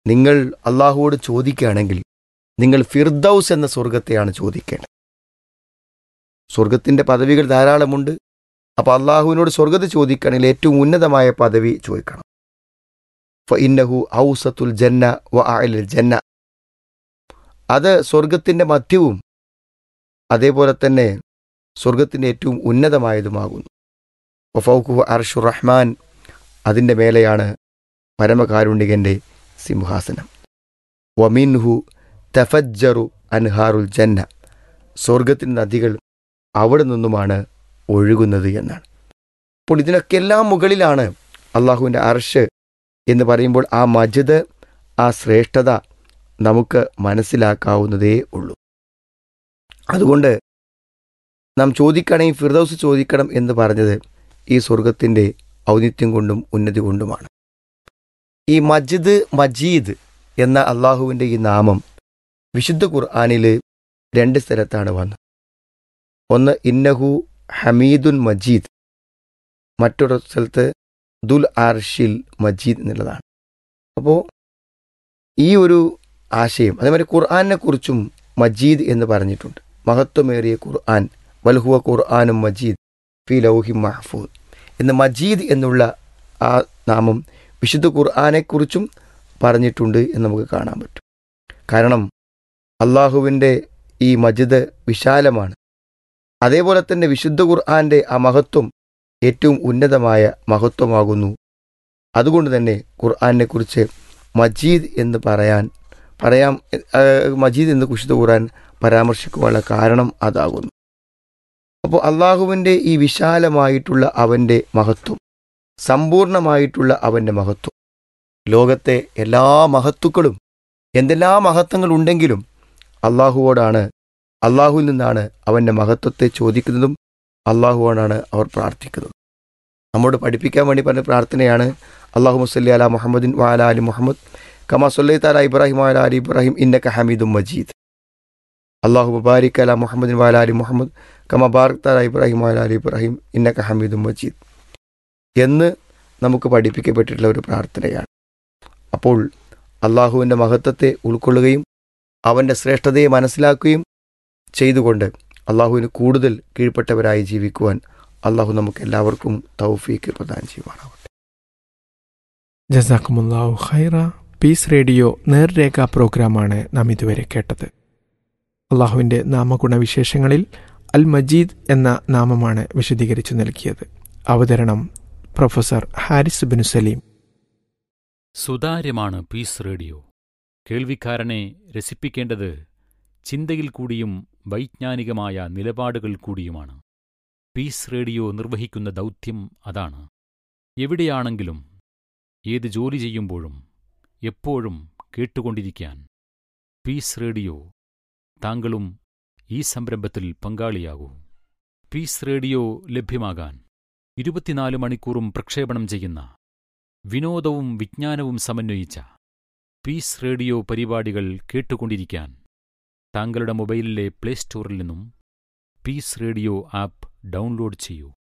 നിങ്ങൾ അള്ളാഹുവോട് ചോദിക്കുകയാണെങ്കിൽ നിങ്ങൾ ഫിർദൌസ് എന്ന സ്വർഗത്തെയാണ് ചോദിക്കേണ്ടത് സ്വർഗത്തിൻ്റെ പദവികൾ ധാരാളമുണ്ട് അപ്പോൾ അള്ളാഹുവിനോട് സ്വർഗത്ത് ചോദിക്കുകയാണെങ്കിൽ ഏറ്റവും ഉന്നതമായ പദവി ചോദിക്കണം ഫ ഇന്നഹു ഔസത്തുൽ ജന്ന വ അയലിൽ ജന്ന അത് സ്വർഗത്തിൻ്റെ മധ്യവും അതേപോലെ തന്നെ സ്വർഗത്തിൻ്റെ ഏറ്റവും ഉന്നതമായതുമാകുന്നു വഫൗഖു അർഷു റഹ്മാൻ അതിൻ്റെ മേലെയാണ് പരമകാരുണികൻ്റെ സിംഹാസനം വമിൻഹു തഫജ്ജറു അൻഹാറുൽ ജന്ന സ്വർഗത്തിൻ്റെ നദികൾ അവിടെ നിന്നുമാണ് ഒഴുകുന്നത് എന്നാണ് അപ്പോൾ ഇതിനൊക്കെ എല്ലാം മുകളിലാണ് അള്ളാഹുവിൻ്റെ അർഷ് എന്ന് പറയുമ്പോൾ ആ മജിദ് ആ ശ്രേഷ്ഠത നമുക്ക് മനസ്സിലാക്കാവുന്നതേ ഉള്ളൂ അതുകൊണ്ട് നാം ചോദിക്കണമെങ്കിൽ ഫിർദൌസ് ചോദിക്കണം എന്ന് പറഞ്ഞത് ഈ സ്വർഗത്തിൻ്റെ ഔന്നിത്യം കൊണ്ടും ഉന്നതി കൊണ്ടുമാണ് ഈ മജിദ് മജീദ് എന്ന അള്ളാഹുവിൻ്റെ ഈ നാമം വിശുദ്ധ ഖുർആാനിൽ രണ്ട് സ്ഥലത്താണ് വന്നത് ഒന്ന് ഇന്നഹു ഹമീദുൻ മജീദ് മറ്റൊരു സ്ഥലത്ത് ദുൽ ആർഷിൽ മജീദ് എന്നുള്ളതാണ് അപ്പോൾ ഈ ഒരു ആശയം അതേമാതിരി ഖുർആാനെ കുറിച്ചും മജീദ് എന്ന് പറഞ്ഞിട്ടുണ്ട് മഹത്വമേറിയ ഖുർആൻ വൽഹുവ ഖുർആാനും മജീദ് ഫി ലൗഹി മഹഫൂദ് എന്ന് മജീദ് എന്നുള്ള ആ നാമം വിശുദ്ധ ഖുർആാനെക്കുറിച്ചും പറഞ്ഞിട്ടുണ്ട് എന്ന് നമുക്ക് കാണാൻ പറ്റും കാരണം അള്ളാഹുവിൻ്റെ ഈ മജിദ് വിശാലമാണ് അതേപോലെ തന്നെ വിശുദ്ധ ഖുർആാൻ്റെ ആ മഹത്വം ഏറ്റവും ഉന്നതമായ മഹത്വമാകുന്നു അതുകൊണ്ട് തന്നെ ഖുർആാനെക്കുറിച്ച് മജീദ് എന്ന് പറയാൻ പറയാം ഏഹ്, മജീദ് എന്ന് വിശുദ്ധ ഖുർആൻ പരാമർശിക്കുവാനുള്ള കാരണം അതാകുന്നു അപ്പോൾ അള്ളാഹുവിൻ്റെ ഈ വിശാലമായിട്ടുള്ള അവൻ്റെ മഹത്വം സമ്പൂർണമായിട്ടുള്ള അവൻ്റെ മഹത്വം ലോകത്തെ എല്ലാ മഹത്തുക്കളും എന്തെല്ലാം മഹത്വങ്ങൾ ഉണ്ടെങ്കിലും അള്ളാഹുവോടാണ് അള്ളാഹുവിൽ നിന്നാണ് അവൻ്റെ മഹത്വത്തെ ചോദിക്കുന്നതും അള്ളാഹുവോടാണ് അവർ പ്രാർത്ഥിക്കുന്നത് നമ്മോട് പഠിപ്പിക്കാൻ വേണ്ടി പറഞ്ഞ പ്രാർത്ഥനയാണ് അള്ളാഹു മുസല്ലി അല മുഹമ്മദിൻ വാല അലി മുഹമ്മദ് കമാ സല്ലി താല ഇബ്രാഹിം വാല അലി ഇബ്രാഹിം ഇന്നക ഹമീദും മജീദ് അള്ളാഹു മുബാരിക് അല മുഹമ്മദിൻ വാല അലി മുഹമ്മദ് കമ ബാർക്ക് താല ഇബ്രാഹിം വാല അലി ഇബ്രാഹിം ഇന്നക ഹമീദും മജീദ് എന്ന് നമുക്ക് പഠിപ്പിക്കപ്പെട്ടിട്ടുള്ള ഒരു പ്രാർത്ഥനയാണ് അപ്പോൾ അള്ളാഹുവിൻ്റെ മഹത്വത്തെ ഉൾക്കൊള്ളുകയും അവൻ്റെ ശ്രേഷ്ഠതയെ മനസ്സിലാക്കുകയും ചെയ്തുകൊണ്ട് അള്ളാഹുവിന് കൂടുതൽ കീഴ്പ്പെട്ടവരായി ജീവിക്കുവാൻ അള്ളാഹു നമുക്ക് എല്ലാവർക്കും തൗഫീക്ക് പ്രദാനം ചെയ്യുവാനാവട്ടെ ജസാക്കുമുല്ലാഹു ഖൈറ പീസ് റേഡിയോ നേർരേഖ പ്രോഗ്രാമാണ് നാം ഇതുവരെ കേട്ടത് അള്ളാഹുവിൻ്റെ നാമഗുണവിശേഷങ്ങളിൽ അൽ മജീദ് എന്ന നാമമാണ് വിശദീകരിച്ചു നൽകിയത് അവതരണം പ്രൊഫസർ ഹാരിസ് ബിനു സലീം സുതാര്യമാണ് പീസ് റേഡിയോ കേൾവിക്കാരനെ രസിപ്പിക്കേണ്ടത് ചിന്തയിൽ കൂടിയും വൈജ്ഞാനികമായ നിലപാടുകൾ കൂടിയുമാണ് പീസ് റേഡിയോ നിർവഹിക്കുന്ന ദൗത്യം അതാണ് എവിടെയാണെങ്കിലും ഏത് ജോലി ചെയ്യുമ്പോഴും എപ്പോഴും കേട്ടുകൊണ്ടിരിക്കാൻ പീസ് റേഡിയോ താങ്കളും ഈ സംരംഭത്തിൽ പങ്കാളിയാകൂ പീസ് റേഡിയോ ലഭ്യമാകാൻ ഇരുപത്തിനാല് മണിക്കൂറും പ്രക്ഷേപണം ചെയ്യുന്ന വിനോദവും വിജ്ഞാനവും സമന്വയിച്ച പീസ് റേഡിയോ പരിപാടികൾ കേട്ടുകൊണ്ടിരിക്കാൻ താങ്കളുടെ മൊബൈലിലെ പ്ലേ സ്റ്റോറിൽ നിന്നും പീസ് റേഡിയോ ആപ്പ് ഡൗൺലോഡ് ചെയ്യൂ